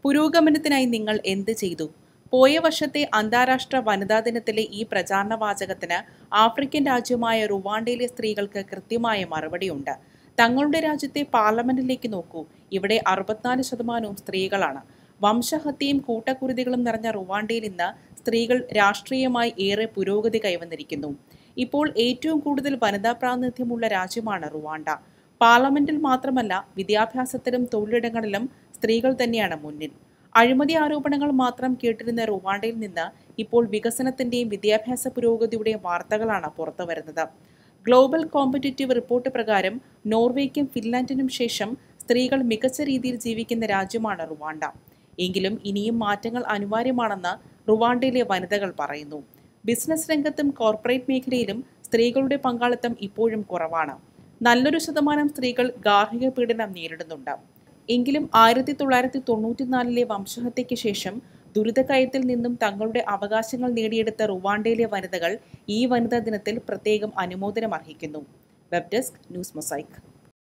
പുരോഗമനത്തിനായി നിങ്ങൾ എന്ത് ചെയ്തു പോയ വർഷത്തെ അന്താരാഷ്ട്ര വനിതാ ദിനത്തിലെ ഈ പ്രചാരണ വാചകത്തിന് ആഫ്രിക്കൻ രാജ്യമായ റുവാണ്ടയിലെ സ്ത്രീകൾക്ക് കൃത്യമായ മറുപടിയുണ്ട് തങ്ങളുടെ രാജ്യത്തെ പാർലമെന്റിലേക്ക് നോക്കൂ ഇവിടെ അറുപത്തിനാല് ശതമാനവും സ്ത്രീകളാണ് വംശഹത്യയും കൂട്ടക്കുരുതികളും നിറഞ്ഞ റുവാണ്ടയിൽ ഇന്ന് സ്ത്രീകൾ രാഷ്ട്രീയമായി ഏറെ പുരോഗതി കൈവന്നിരിക്കുന്നു ഇപ്പോൾ ഏറ്റവും കൂടുതൽ വനിതാ പ്രാതിനിധ്യമുള്ള രാജ്യമാണ് റുവാണ്ട പാർലമെന്റിൽ മാത്രമല്ല വിദ്യാഭ്യാസത്തിലും തൊഴിലിടങ്ങളിലും സ്ത്രീകൾ തന്നെയാണ് മുന്നിൽ അഴിമതി ആരോപണങ്ങൾ മാത്രം കേട്ടിരുന്ന റുവാണ്ടയിൽ നിന്ന് ഇപ്പോൾ വികസനത്തിന്റെയും വിദ്യാഭ്യാസ പുരോഗതിയുടെയും വാർത്തകളാണ് പുറത്തുവരുന്നത് ഗ്ലോബൽ കോമ്പറ്റീറ്റീവ് റിപ്പോർട്ട് പ്രകാരം നോർവേക്കും ഫിൻലാൻഡിനും ശേഷം സ്ത്രീകൾ മികച്ച രീതിയിൽ ജീവിക്കുന്ന രാജ്യമാണ് റുവാണ്ട എങ്കിലും ഇനിയും മാറ്റങ്ങൾ അനിവാര്യമാണെന്ന് റുവാണ്ടയിലെ വനിതകൾ പറയുന്നു ബിസിനസ് രംഗത്തും കോർപ്പറേറ്റ് മേഖലയിലും സ്ത്രീകളുടെ പങ്കാളിത്തം ഇപ്പോഴും കുറവാണ് നല്ലൊരു ശതമാനം സ്ത്രീകൾ ഗാർഹിക പീഡനം നേരിടുന്നുണ്ട് എങ്കിലും ആയിരത്തി തൊള്ളായിരത്തി തൊണ്ണൂറ്റിനാലിലെ വംശഹത്യയ്ക്ക് ശേഷം ദുരിതക്കയത്തിൽ നിന്നും തങ്ങളുടെ അവകാശങ്ങൾ നേടിയെടുത്ത റുവാണ്ടയിലെ വനിതകൾ ഈ വനിതാ ദിനത്തിൽ പ്രത്യേകം അനുമോദനം അർഹിക്കുന്നു വെബ് ഡെസ്ക് ന്യൂസ് മൊസൈക്ക്